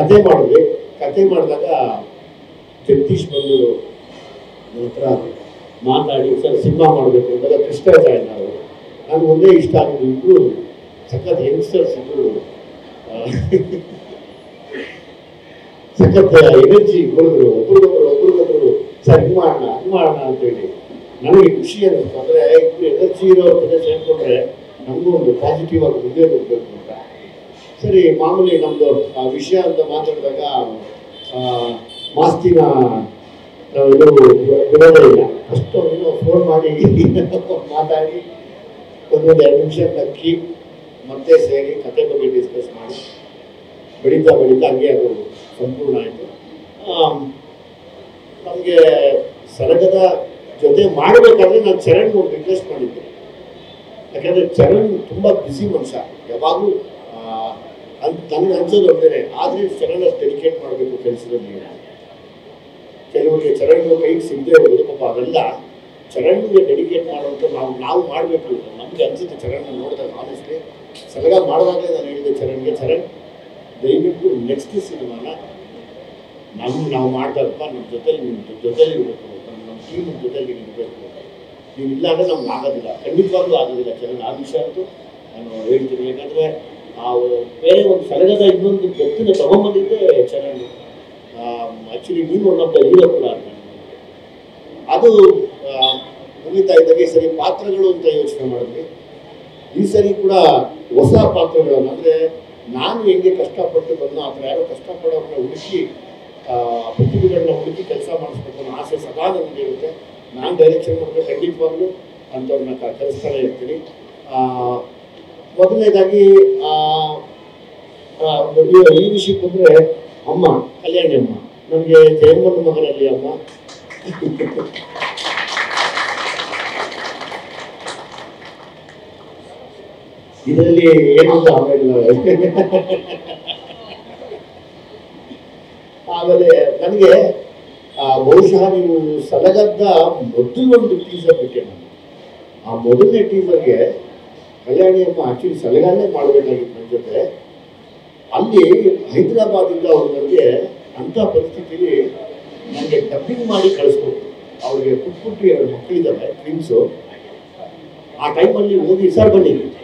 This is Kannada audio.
ಕತೆ ಮಾಡಿದ್ವಿ ಕತೆ ಮಾಡಿದಾಗ ಜಗದೀಶ್ ಬಂದು ನನ್ನ ಹತ್ರ ಮಾತಾಡಿ ಸರ್ ಸಿನಿಮಾ ಮಾಡಬೇಕು ಅಂದಾಗ ಕೃಷ್ಣ ಜಾಯ್ನ್ ಅವರು ನಾನು ಒಂದೇ ಇಷ್ಟ ಆಗಿದ್ದು ಇಬ್ಬರು ಸಖತ್ ಯಂಗ್ಸ್ಟರ್ಸ್ ಇಬ್ಬರು ಸಖತ್ ಎನರ್ಜಿ ಕೊಡಿದ್ರು ಒಬ್ರಿಗೊಬ್ರು ಒಬ್ರಿಗೊಬ್ರು ಸರ್ ಹಿಂಗ್ ಮಾಡೋಣ ಹಿಂಗ್ ಮಾಡೋಣ ಅಂತೇಳಿ ನನಗೆ ಖುಷಿ ಅನ್ನಿಸ್ತು ಅಂದರೆ ಇಬ್ಬರು ಎನರ್ಜಿ ಇರೋರ ಜೊತೆ ಸೇರಿಕೊಂಡ್ರೆ ನಮಗೂ ಒಂದು ಪಾಸಿಟಿವ್ ಆಗಿ ಮುಂದೆ ಹೋಗ್ಬೇಕು ಅಂತ ಸರಿ ಮಾಮೂಲಿ ನಮ್ಮದು ವಿಷಯ ಅಂತ ಮಾತಾಡಿದಾಗ ಆ, ಮಾಸ್ತಿನ ನಾವು ಇದು ಬಿಡೋದೇ ಇಲ್ಲ ಫಸ್ಟ್ ಅವನು ಫೋನ್ ಮಾಡಿ ಮಾತಾಡಿ ಒಂದೊಂದು ಎರಡು ನಿಮಿಷ ನಕ್ಕಿ ಮತ್ತೆ ಸೇರಿ ಕತೆ ಬಗ್ಗೆ ಡಿಸ್ಕಸ್ ಮಾಡಿ ಬೆಳೀತಾ ಬೆಳೀತಾ ಹಂಗೆ ಅದು ಸಂಪೂರ್ಣ ಆಯಿತು ನಮಗೆ ಸಲಗದ ಜೊತೆ ಮಾಡಬೇಕಾದ್ರೆ ನಾನು ಚರಣ್ ಒಂದು ರಿಕ್ವೆಸ್ಟ್ ಮಾಡಿದ್ದೆ ಯಾಕಂದರೆ ಚರಣ್ ತುಂಬ ಬ್ಯುಸಿ ಮನುಷ್ಯ ಯಾವಾಗಲೂ ಅಂತ ನನಗೆ ಅನ್ಸೋದು ಒಂದೇನೆ ಆದರೆ ಚರಣ್ ಅಷ್ಟು ಡೆಡಿಕೇಟ್ ಮಾಡಬೇಕು ಕೆಲಸದಲ್ಲಿ ಕೆಲವರಿಗೆ ಚರಣ್ ಕೈಗೆ ಸಿಗದೆ ಹೋಗೋದು ಪಾಪ ಅವೆಲ್ಲ ಚರಣ್ಗೆ ಡೆಡಿಕೇಟ್ ಮಾಡುವಂಥ ನಾವು ನಾವು ಮಾಡಬೇಕು ನಮ್ಗೆ ಅನ್ಸುತ್ತೆ ಚರಣ್ ನೋಡಿದಾಗ ಆನೆಸ್ಟ್ಲಿ ಸಲಗ ಮಾಡಿದಾಗಲೇ ನಾನು ಹೇಳಿದೆ ಚರಣ್ಗೆ ಚರಣ್ ದಯವಿಟ್ಟು ನೆಕ್ಸ್ಟ್ ಸಿನಿಮಾನ ನಮ್ಮ ನಾವು ಮಾಡ್ತಾರಪ್ಪ ನಮ್ಮ ಜೊತೆಲಿ ನಿಮ್ಮ ಜೊತೆಲಿ ಇರಬೇಕು ನಮ್ಮ ನಮ್ಮ ಟೀಮ್ ಜೊತೆಲಿ ಇರಬೇಕು ನೀವು ಇಲ್ಲ ಅಂದರೆ ನಮ್ಗೆ ಆಗೋದಿಲ್ಲ ಖಂಡಿತವಾಗ್ಲೂ ಆಗೋದಿಲ್ಲ ಚರಣ್ ಆ ವಿಷಯ ಅಂತೂ ನಾನು ಹೇಳ್ತೀನಿ ಯಾಕಂದರೆ ಆ ಬೇರೆ ಒಂದು ಸಲಗದ ಇನ್ನೊಂದು ವ್ಯಕ್ತಿನ ತಗೊಂಬಂದಿದ್ದೆ ಚರಣ್ ಆ್ಯಕ್ಚುಲಿ ನೀವು ಒನ್ನೊಬ್ಬ ಹೀರೋ ಕೂಡ ಅಂತ ಅದು ಆ, ಮುಗಿತಾ ಇದ್ದಾಗ ಈ ಸರಿ ಪಾತ್ರಗಳು ಅಂತ ಯೋಚನೆ ಮಾಡಿದ್ವಿ ಈ ಸರಿ ಕೂಡ ಹೊಸ ಪಾತ್ರಗಳನ್ನು ಅಂದರೆ ನಾನು ಹೆಂಗೆ ಕಷ್ಟಪಟ್ಟು ಬಂದು ಆ ಥರ ಯಾರೋ ಕಷ್ಟಪಡೋರನ್ನ ಹುಡುಕಿ ಆ, ಪ್ರತಿಭೆಗಳನ್ನ ಹುಡುಕಿ ಕೆಲಸ ಮಾಡಿಸ್ಬೇಕು ಅನ್ನೋ ಆಸೆ ಸದಾ ನನಗಿರುತ್ತೆ ನಾನು ಡೈರೆಕ್ಷನ್ ಮಾಡಿದ್ರೆ ಖಂಡಿತವಾಗ್ಲೂ ಅಂಥವ್ರನ್ನ ಕ- ಕರೆಸ್ತಾನೆ ಇರ್ತೀನಿ ಆ, ಮೊದಲನೇದಾಗಿ ಆ, ಆ, ಈ- ಈ ವಿಷಯಕ್ಕೆ ಬಂದರೆ ಅಮ್ಮ ಕಲ್ಯಾಣಿ ಅಮ್ಮ ನನಗೆ ಜಯಮ್ಮನ ಮಗನಲ್ಲಿ ಅಮ್ಮ ಇದರಲ್ಲಿ ಏನು ಅಂತ ಆಮೇಲೆ ಆಮೇಲೆ ನನಗೆ ಆ, ಬಹುಶಃ ನೀವು ಸಲಗದ್ದ ಮೊದಲು ಒಂದು ಟೀಸರ್ ಬಿಟ್ಟೆ ನಾನು ಆ ಮೊದಲನೇ ಟೀಸರ್ಗೆ ಕಲ್ಯಾಣಿ ಅಮ್ಮ ಆಕ್ಚುಲಿ ಸಲಗಾನೇ ಮಾಡಬೇಕಾಗಿತ್ತು ನನ್ನ ಜೊತೆ ಅಲ್ಲಿ ಹೈದರಾಬಾದಿಂದ ಅವ್ರು ನನಗೆ ಅಂಥ ಪರಿಸ್ಥಿತಿಲಿ ನನಗೆ ಡಬ್ಬಿಂಗ್ ಮಾಡಿ ಕಳಿಸ್ಕೊಟ್ರು ಅವ್ರಿಗೆ ಪುಟ್ ಪುಟ್ಟಿ ಎರಡು ಮಕ್ಕಳಿದ್ದಾವೆ ಟ್ವಿನ್ಸು ಆ ಟೈಮಲ್ಲಿ ಹೋಗಿ ಸರ್ ಬನ್ನಿ